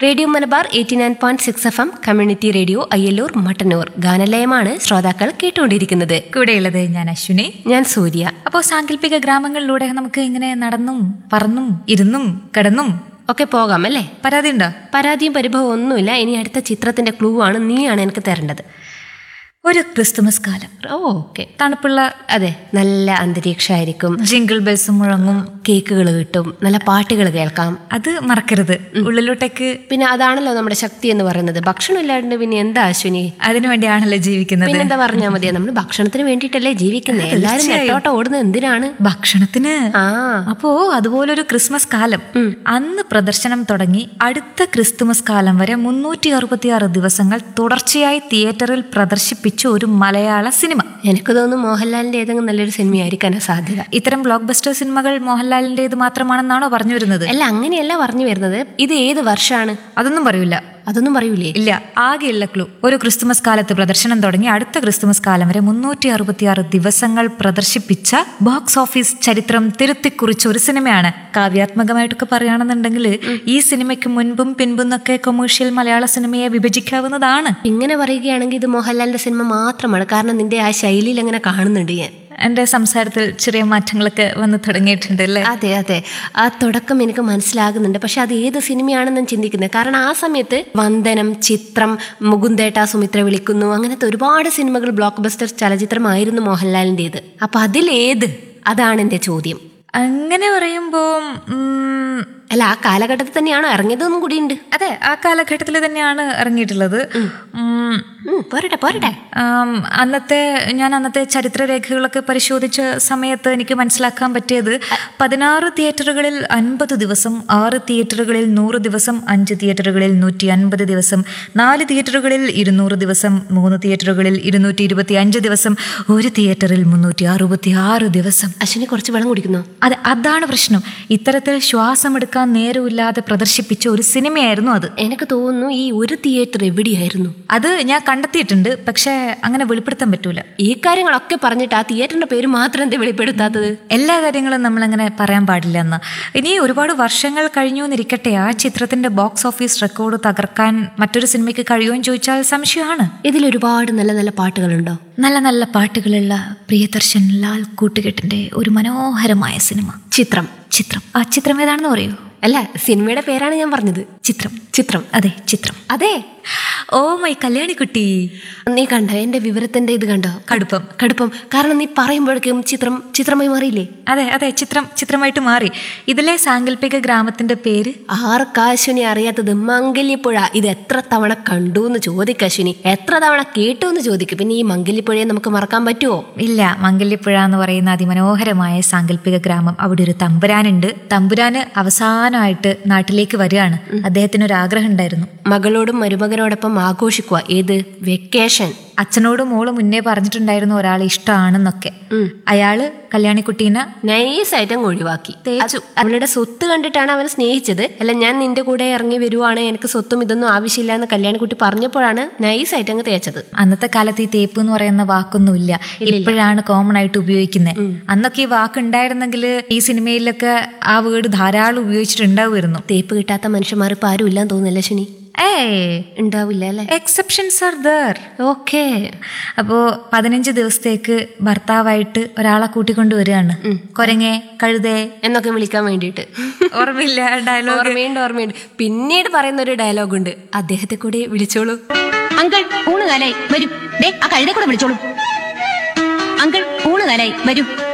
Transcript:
radio Malabar eighty nine point six F M community radio Ayyallur Mattannur ഗാനലയമാണ് ശ്രോതാക്കൾ കേട്ടുകൊണ്ടിരിക്കുന്നത് കൂടെയുള്ളത് ഞാൻ അശ്വിനി ഞാൻ സൂര്യ അപ്പോൾ സാങ്കല്പിക ഗ്രാമങ്ങളിലൂടെ നമുക്ക് ഇങ്ങനെ നടന്നും പറന്നും ഇരുന്നും കിടന്നും ഒക്കെ പോകാം അല്ലേ പരാതി ഉണ്ടോ പരാതിയും പരിഭവം ഒന്നുമില്ല ഇനി അടുത്ത ചിത്രത്തിന്റെ ക്ലൂ ആണ് നീയാണ് എനിക്ക് തരേണ്ടത് ഒരു ക്രിസ്തുമസ് കാലം ഓ ഓക്കെ തണുപ്പുള്ള അതെ നല്ല അന്തരീക്ഷമായിരിക്കും ജിങ്കിൾ ബെൽസ് മുഴങ്ങും കേക്കുകൾ കിട്ടും നല്ല പാട്ടുകൾ കേൾക്കാം അത് മറക്കരുത് ഉള്ളിലോട്ടേക്ക് പിന്നെ അതാണല്ലോ നമ്മുടെ ശക്തി എന്ന് പറയുന്നത് ഭക്ഷണം ഇല്ലാണ്ട് പിന്നെ എന്താ അശ്വിനി അതിനു വേണ്ടിയാണല്ലോ ജീവിക്കുന്നത് പിന്നെന്താ പറഞ്ഞാൽ മതിയോ നമ്മൾ ഭക്ഷണത്തിന് വേണ്ടിയിട്ടല്ലേ ജീവിക്കുന്നത് എല്ലാരും നെട്ടോട്ടം ഓടുന്നത് എന്തിനാണ് ഭക്ഷണത്തിന് ആ അപ്പോ അതുപോലൊരു ക്രിസ്മസ് കാലം അന്ന് പ്രദർശനം തുടങ്ങി അടുത്ത ക്രിസ്തുമസ് കാലം വരെ മുന്നൂറ്റി അറുപത്തി ആറ് ദിവസങ്ങൾ തുടർച്ചയായി തിയേറ്ററിൽ പ്രദർശിപ്പിച്ച ഒരു മലയാള സിനിമ എനിക്ക് തോന്നുന്നു മോഹൻലാലിന്റെ ഏതെങ്കിലും നല്ലൊരു സിനിമയായിരിക്കാനാ സാധ്യത ഇത്തരം ബ്ലോക്ക് ബസ്റ്റർ സിനിമകൾ മോഹൻലാലിന്റേത് മാത്രമാണെന്നാണോ പറഞ്ഞു വരുന്നത് അല്ല അങ്ങനെയല്ല പറഞ്ഞു വരുന്നത് ഇത് ഏത് വർഷമാണ് അതൊന്നും പറയൂല അതൊന്നും പറയൂലേ ഇല്ല ആകെയുള്ള ക്ലൂ ഒരു ക്രിസ്തുമസ് കാലത്ത് പ്രദർശനം തുടങ്ങി അടുത്ത ക്രിസ്തുമസ് കാലം വരെ മുന്നൂറ്റി അറുപത്തിയാറ് ദിവസങ്ങൾ പ്രദർശിപ്പിച്ച ബോക്സ് ഓഫീസ് ചരിത്രം തിരുത്തിക്കുറിച്ച ഒരു സിനിമയാണ് കാവ്യാത്മകമായിട്ടൊക്കെ പറയുകയാണെന്നുണ്ടെങ്കിൽ ഈ സിനിമയ്ക്ക് മുൻപും പിൻപും ഒക്കെ കൊമേഴ്ഷ്യൽ മലയാള സിനിമയെ വിഭജിക്കാവുന്നതാണ് ഇങ്ങനെ പറയുകയാണെങ്കിൽ ഇത് മോഹൻലാലിന്റെ സിനിമ മാത്രമാണ് കാരണം നിന്റെ ആ ശൈലിയിൽ അങ്ങനെ കാണുന്നുണ്ട് ഞാൻ എൻ്റെ സംസാരത്തിൽ ചെറിയ മാറ്റങ്ങളൊക്കെ വന്ന് തുടങ്ങിയിട്ടുണ്ട് അല്ലേ അതെ അതെ ആ തുടക്കം എനിക്ക് മനസ്സിലാകുന്നുണ്ട് പക്ഷെ അത് ഏത് സിനിമയാണെന്ന് ഞാൻ ചിന്തിക്കുന്നത് കാരണം ആ സമയത്ത് വന്ദനം ചിത്രം മുകുന്ദേട്ട സുമിത്ര വിളിക്കുന്നു അങ്ങനത്തെ ഒരുപാട് സിനിമകൾ ബ്ലോക്ക് ബസ്റ്റർ ചലച്ചിത്രമായിരുന്നു മോഹൻലാലിൻ്റെത് അപ്പൊ അതിലേത് അതാണ് എൻ്റെ ചോദ്യം അങ്ങനെ പറയുമ്പോൾ അല്ല ആ കാലഘട്ടത്തിൽ തന്നെയാണോ ഇറങ്ങിയതൊന്നും കൂടിയുണ്ട് അതെ ആ കാലഘട്ടത്തിൽ തന്നെയാണ് ഇറങ്ങിയിട്ടുള്ളത് ഉം, ഉം, പോരട്ടെ പോരട്ടെ ആം, അന്നത്തെ ഞാൻ അന്നത്തെ ചരിത്രരേഖകളൊക്കെ പരിശോധിച്ച സമയത്ത് എനിക്ക് മനസ്സിലാക്കാൻ പറ്റിയത് പതിനാറ് തിയേറ്ററുകളിൽ അൻപത് ദിവസം ആറ് തിയേറ്ററുകളിൽ നൂറ് ദിവസം അഞ്ച് തിയേറ്ററുകളിൽ നൂറ്റി അൻപത് ദിവസം നാല് തിയേറ്ററുകളിൽ ഇരുന്നൂറ് ദിവസം മൂന്ന് തിയേറ്ററുകളിൽ ഇരുന്നൂറ്റി ഇരുപത്തി അഞ്ച് ദിവസം ഒരു തിയേറ്ററിൽ മുന്നൂറ്റി അറുപത്തി ആറ് ദിവസം അശ്വിനി കുറച്ച് വെള്ളം കുടിക്കുന്നു അതെ അതാണ് പ്രശ്നം ഇത്തരത്തിൽ ശ്വാസമെടുക്കാൻ നേരമില്ലാതെ പ്രദർശിപ്പിച്ച ഒരു സിനിമയായിരുന്നു അത് എനിക്ക് തോന്നുന്നു ഈ ഒരു തിയേറ്റർ എവിടെയായിരുന്നു അത് ഞാൻ കണ്ടെത്തിയിട്ടുണ്ട് പക്ഷേ അങ്ങനെ വെളിപ്പെടുത്താൻ പറ്റൂല ഈ കാര്യങ്ങളൊക്കെ പറഞ്ഞിട്ട് ആ തിയേറ്ററിന്റെ പേര് മാത്രം എന്താ വെളിപ്പെടുത്താത്തത് എല്ലാ കാര്യങ്ങളും നമ്മളങ്ങനെ പറയാൻ പാടില്ല എന്ന് ഇനി ഒരുപാട് വർഷങ്ങൾ കഴിഞ്ഞു എന്നിരിക്കട്ടെ ആ ചിത്രത്തിന്റെ ബോക്സ് ഓഫീസ് റെക്കോർഡ് തകർക്കാൻ മറ്റൊരു സിനിമയ്ക്ക് കഴിയുമോ എന്ന് ചോദിച്ചാൽ സംശയമാണ് ഇതിൽ ഒരുപാട് നല്ല നല്ല പാട്ടുകളുണ്ടോ നല്ല നല്ല പാട്ടുകളുള്ള പ്രിയദർശൻ ലാൽ കൂട്ടുകെട്ടിന്റെ ഒരു മനോഹരമായ സിനിമ ചിത്രം ചിത്രം ആ ചിത്രം ഏതാണെന്ന് പറയൂ അല്ല സിനിമയുടെ പേരാണ് ഞാൻ പറഞ്ഞത് ചിത്രം ചിത്രം അതെ ചിത്രം അതെ ഓ മൈ കല്യാണിക്കുട്ടി നീ കണ്ടോ എന്റെ വിവരത്തിന്റെ ഇത് കണ്ടോ കടുപ്പം കടുപ്പം കാരണം നീ പറയുമ്പോഴേക്കും ചിത്രം ചിത്രമായി മാറിയില്ലേ അതെ അതെ ചിത്രം ചിത്രമായിട്ട് മാറി ഇതിലെ സാങ്കല്പിക ഗ്രാമത്തിന്റെ പേര് ആർക്കാശ്വിനി അറിയാത്തത് മംഗല്യപ്പുഴ ഇത് എത്ര തവണ കണ്ടു എന്ന് ചോദിക്ക അശ്വിനി എത്ര തവണ കേട്ടു എന്ന് ചോദിക്കും പിന്നെ ഈ മംഗല്യപ്പുഴയെ നമുക്ക് മറക്കാൻ പറ്റുമോ ഇല്ല മംഗല്യപ്പുഴ എന്ന് പറയുന്ന അതിമനോഹരമായ സാങ്കല്പിക ഗ്രാമം അവിടെ ഒരു തമ്പുരാനുണ്ട് തമ്പുരാന് അവസാനമായിട്ട് നാട്ടിലേക്ക് വരികയാണ് അദ്ദേഹത്തിന് ഒരു ആഗ്രഹം ഉണ്ടായിരുന്നു മകളോടും മരുമകനോടൊപ്പം ആഘോഷിക്കുക ഏത് വെക്കേഷൻ അച്ഛനോട് മോള് മുന്നേ പറഞ്ഞിട്ടുണ്ടായിരുന്നു ഒരാളെ ഇഷ്ടമാണെന്നൊക്കെ അയാള് കല്യാണിക്കുട്ടീനെ നൈസായിട്ട് അങ്ങ് ഒഴിവാക്കി അത് അവളുടെ സ്വത്ത് കണ്ടിട്ടാണ് അവൻ സ്നേഹിച്ചത് അല്ല ഞാൻ നിന്റെ കൂടെ ഇറങ്ങി വരുവാണ് എനിക്ക് സ്വത്തും ഇതൊന്നും ആവശ്യമില്ല എന്ന് കല്യാണിക്കുട്ടി പറഞ്ഞപ്പോഴാണ് നൈസായിട്ട് അങ്ങ് തേച്ചത് അന്നത്തെ കാലത്ത് ഈ തേപ്പ് എന്ന് പറയുന്ന വാക്കൊന്നുമില്ല ഇപ്പോഴാണ് കോമൺ ആയിട്ട് ഉപയോഗിക്കുന്നത് അന്നൊക്കെ ഈ വാക്ക് ഉണ്ടായിരുന്നെങ്കിൽ ഈ സിനിമയിലൊക്കെ ആ വേർഡ് ധാരാളം ഉപയോഗിച്ചിട്ടുണ്ടാവുമായിരുന്നു തേപ്പ് കിട്ടാത്ത മനുഷ്യന്മാർ ഇപ്പൊ ആരും ഇല്ലാന്ന് തോന്നുന്നില്ല ശനി ഏ ഉണ്ടാവില്ല അല്ലേ എക്സെപ്ഷൻസ് ആർ ദർ ഓക്കേ അപ്പോ പതിനഞ്ച് ദിവസത്തേക്ക് ഭർത്താവായിട്ട് ഒരാളെ കൂട്ടിക്കൊണ്ട് വരികയാണ് കൊരങ്ങേ കഴുതേ എന്നൊക്കെ വിളിക്കാൻ വേണ്ടിയിട്ട് ഓർമ്മയില്ല ഡയലോഗ് ഓർമ്മയുണ്ട് ഓർമ്മയുണ്ട് പിന്നീട് പറയുന്ന ഒരു ഡയലോഗ് ഉണ്ട് അദ്ദേഹത്തെ കൂടി വിളിച്ചോളൂ അങ്കിൾ ഊണ് കാലായി വരൂ ദേ ആ കഴുതെ കൂടെ വിളിച്ചോളൂ അങ്കിൾ ഊണ് കാലായി വരൂ